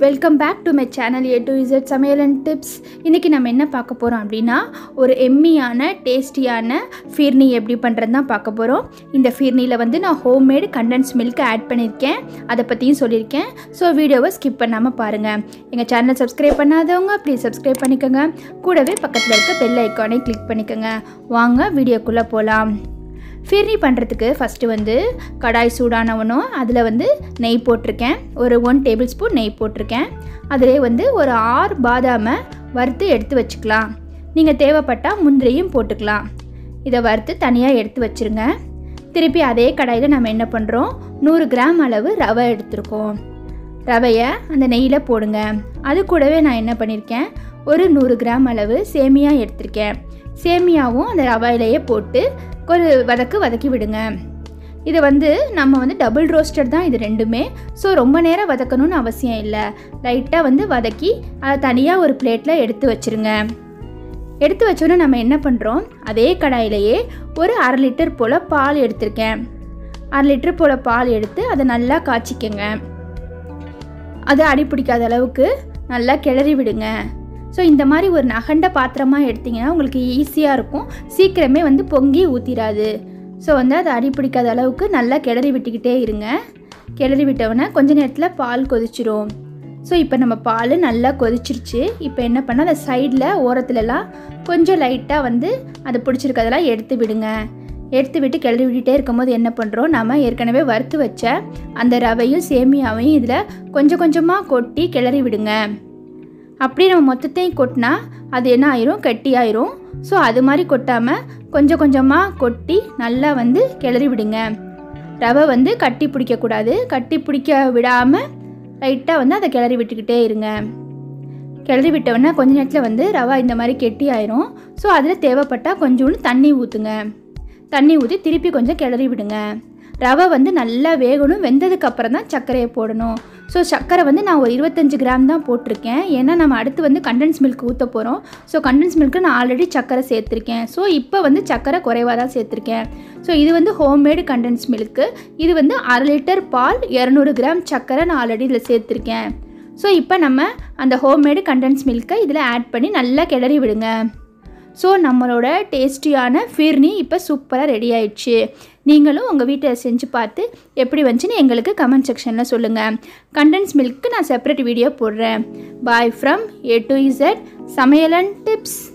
welcome back to my channel A to Z சமையல் and tips இன்றைக்கி நம்ம என்ன பார்க்க போகிறோம் அப்படின்னா ஒரு எம்மியான டேஸ்டியான ஃபீர்னி எப்படி பண்ணுறது தான் பார்க்க போகிறோம் இந்த ஃபீர்னியில் வந்து நான் ஹோம்மேடு கண்டென்ஸ் மில்க் ஆட் பண்ணியிருக்கேன் அதை பற்றியும் சொல்லியிருக்கேன் ஸோ வீடியோவை ஸ்கிப் பண்ணாமல் பாருங்கள் எங்கள் சேனலை சப்ஸ்கிரைப் பண்ணாதவங்க ப்ளீஸ் சப்ஸ்கிரைப் பண்ணிக்கோங்க கூடவே பக்கத்தில் இருக்க பெல் ஐக்கானை கிளிக் பண்ணிக்கோங்க வாங்க வீடியோக்குள்ளே போகலாம் ஃபிர்னி பண்ணுறதுக்கு ஃபஸ்ட்டு வந்து கடாய் சூடானவனும் அதில் வந்து நெய் போட்டிருக்கேன் ஒரு ஒன் டேபிள் ஸ்பூன் நெய் போட்டிருக்கேன் அதிலே வந்து ஒரு ஆறு பாதாமை வறுத்து எடுத்து வச்சுக்கலாம் நீங்கள் தேவைப்பட்டால் முந்திரியும் போட்டுக்கலாம் இதை வறுத்து தனியாக எடுத்து வச்சுருங்க திருப்பி அதே கடாயில் நம்ம என்ன பண்ணுறோம் நூறு கிராம் அளவு ரவை எடுத்திருக்கோம் ரவையை அந்த நெய்யில் போடுங்க அது கூடவே நான் என்ன பண்ணியிருக்கேன் ஒரு நூறு கிராம் அளவு சேமியா எடுத்திருக்கேன் சேமியாவும் அந்த ரவையிலேயே போட்டு ஒரு வதக்கு வதக்கி விடுங்க இது வந்து நம்ம வந்து டபுள் ரோஸ்டட் தான் இது ரெண்டுமே ஸோ ரொம்ப நேரம் வதக்கணும்னு அவசியம் இல்லை லைட்டாக வந்து வதக்கி அதை தனியாக ஒரு பிளேட்டில் எடுத்து வச்சுருங்க எடுத்து வச்சோன்னே நம்ம என்ன பண்ணுறோம் அதே கடாயிலேயே ஒரு அரை லிட்டர் போல் பால் எடுத்திருக்கேன் அரை லிட்டர் போல் பால் எடுத்து அதை நல்லா காய்ச்சிக்கங்க அது அடி பிடிக்காத அளவுக்கு நல்லா கிளறி விடுங்க ஸோ இந்த மாதிரி ஒரு நகண்ட பாத்திரமாக எடுத்திங்கன்னா உங்களுக்கு ஈஸியாக இருக்கும் சீக்கிரமே வந்து பொங்கி ஊற்றிடாது ஸோ வந்து அது அடி பிடிக்காத அளவுக்கு நல்லா கிளறி விட்டுக்கிட்டே இருங்க கிளறி விட்டவுடனே கொஞ்ச நேரத்தில் பால் கொதிச்சிரும் ஸோ இப்போ நம்ம பால் நல்லா கொதிச்சிருச்சு இப்போ என்ன பண்ணால் அந்த சைடில் ஓரத்துலலாம் கொஞ்சம் லைட்டாக வந்து அது பிடிச்சிருக்கதெல்லாம் எடுத்து விடுங்க எடுத்து விட்டு கிளறி விட்டுட்டே இருக்கும்போது என்ன பண்ணுறோம் நம்ம ஏற்கனவே வறுத்து வச்ச அந்த ரவையும் சேமியாவையும் இதில் கொஞ்சம் கொஞ்சமாக கொட்டி கிளறி விடுங்க அப்படி நம்ம மொத்தத்தையும் கொட்டினா அது என்ன ஆயிரும் கட்டி ஆயிரும் ஸோ அது மாதிரி கொட்டாமல் கொஞ்சம் கொஞ்சமாக கொட்டி நல்லா வந்து கிளறி விடுங்க ரவை வந்து கட்டி பிடிக்கக்கூடாது கட்டி பிடிக்க விடாமல் லைட்டாக வந்து அதை கிளறி விட்டுக்கிட்டே இருங்க கிளறி விட்டோன்னா கொஞ்ச நேரத்தில் வந்து ரவா இந்த மாதிரி கெட்டி ஆயிரும் ஸோ அதில் தேவைப்பட்டால் கொஞ்சோண்டு தண்ணி ஊற்றுங்க தண்ணி ஊற்றி திருப்பி கொஞ்சம் கிளறி விடுங்க ரவை வந்து நல்லா வேகணும் வெந்ததுக்கு அப்புறம் தான் சர்க்கரையை போடணும் ஸோ சர்க்கரை வந்து நான் ஒரு இருபத்தஞ்சு கிராம் தான் போட்டிருக்கேன் ஏன்னா நம்ம அடுத்து வந்து கண்டென்ஸ் மில்க் ஊற்ற போகிறோம் ஸோ கண்டென்ஸ் மில்க்கு நான் ஆல்ரெடி சர்க்கரை சேர்த்துருக்கேன் ஸோ இப்போ வந்து சர்க்கரை குறைவாக தான் சேர்த்துருக்கேன் ஸோ இது வந்து ஹோம்மேடு கண்டென்ஸ் மில்க்கு இது வந்து அரை லிட்டர் பால் இரநூறு கிராம் சர்க்கரை நான் ஆல்ரெடி இதில் சேர்த்துருக்கேன் ஸோ இப்போ நம்ம அந்த ஹோம்மேடு கண்டென்ஸ் மில்க்கை இதில் ஆட் பண்ணி நல்லா கிளறி விடுங்க ஸோ நம்மளோட டேஸ்டியான ஃபிர்னி இப்போ சூப்பராக ரெடி ஆயிடுச்சு நீங்களும் உங்கள் வீட்டில் செஞ்சு பார்த்து எப்படி வந்துச்சுன்னு எங்களுக்கு கமெண்ட் செக்ஷனில் சொல்லுங்கள் கண்டென்ஸ் மில்க்கு நான் செப்பரேட் வீடியோ போடுறேன் bye from A to Z சமையலன் டிப்ஸ்